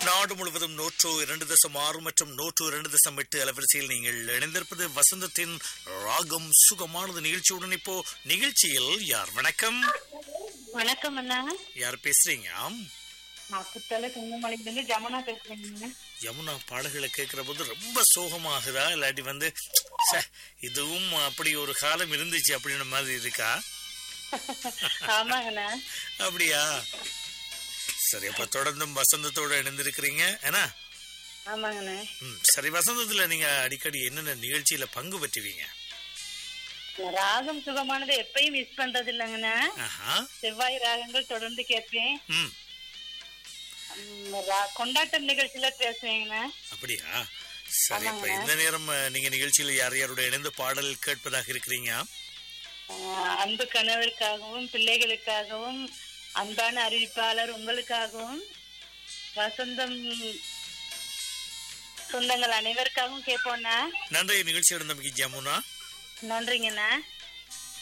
நாடு முழுவதும் நூற்று இரண்டு தசம் ஆறு மற்றும் நூற்று இரண்டு தசம் எட்டு அலவரிசையில் நீங்கள் இணைந்திருப்பது வசந்தத்தின் ராகம் சுகமானது நிகழ்ச்சியுடன் இப்போ நிகழ்ச்சியில் யார் வணக்கம் வணக்கம் அண்ணா யார் பேசுறீங்க ஆம் நான் குத்தால குங்குமலையிலிருந்து ஜமுனா பேசுறேங்க யமுனா பாடல்களை கேட்கிற போது ரொம்ப சோகமாகுதா இல்லாட்டி வந்து ச்சே, இதுவும் அப்படி ஒரு காலம் இருந்துச்சு அப்படின்ற மாதிரி இருக்கா ஆமாங்கண்ணா அப்படியா சரி அப்ப தொடர்ந்தும் வசந்தத்தோட இணைந்திருக்கிறீங்க ஏன்னா ஆமாங்கண்ணா ம், சரி வசந்தத்துல நீங்க அடிக்கடி என்னென்ன நிகழ்ச்சியில பங்கு பெற்றுவீங்க ராகம் சுகமானதை எப்பயும் மிஸ் பண்றது இல்லைங்கண்ணா ஆஹா செவ்வாய் ராகங்கள் தொடர்ந்து கேட்பேன் ம் உம், ரா- கொண்டாட்டம் நிகழ்ச்சியில பேசுவேங்கண்ணா அப்படியா சரி அப்ப இந்த நேரம் அஹ், நீங்க நிகழ்ச்சியில யார் யாரோட இணைந்து பாடல் கேட்பதாக இருக்கிறீங்க ஆஹ், அன்பு கணவருக்காகவும் பிள்ளைகளுக்காகவும் அன்பான அறிவிப்பாளர் உங்களுக்காகவும் வசந்தம் சொந்தங்கள் அனைவருக்காகவும் கேட்போண்ணா நன்றைய நிகழ்ச்சி இருந்தமைக்கு ஜமுனா நன்றிங்கண்ணா